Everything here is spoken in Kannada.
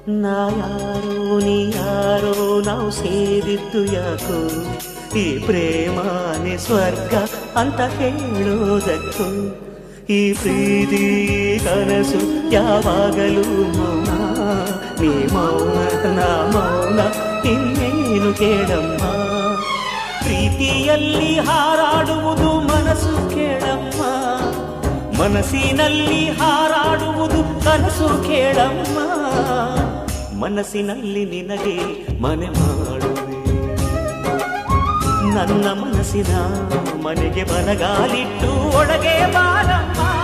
ನಾ ಯಾರೋ ನೀ ಯಾರೋ ನಾವು ಸೇರಿದ್ದು ಯಾಕೋ ಈ ಪ್ರೇಮಾನೆ ಸ್ವರ್ಗ ಅಂತ ಹೇಳೋದಕ್ಕೂ ಈ ಪ್ರೀತಿ ಕನಸು ಯಾವಾಗಲೂ ಮೌನ ನೀ ಮೌನ ನಾ ಮೌನ ಇನ್ನೇನು ಕೇಳಮ್ಮ ಪ್ರೀತಿಯಲ್ಲಿ ಹಾರಾಡುವುದು ಮನಸ್ಸು ಕೇಳಮ್ಮ ಮನಸ್ಸಿನಲ್ಲಿ ಹಾರಾಡುವುದು ಕನಸು ಕೇಳಮ್ಮ ಮನಸ್ಸಿನಲ್ಲಿ ನಿನಗೆ ಮನೆ ಮಾಡುವೆ ನನ್ನ ಮನಸ್ಸಿನ ಮನೆಗೆ ಬಲಗಾಲಿಟ್ಟು ಒಳಗೆ ಬಾರಮ್ಮ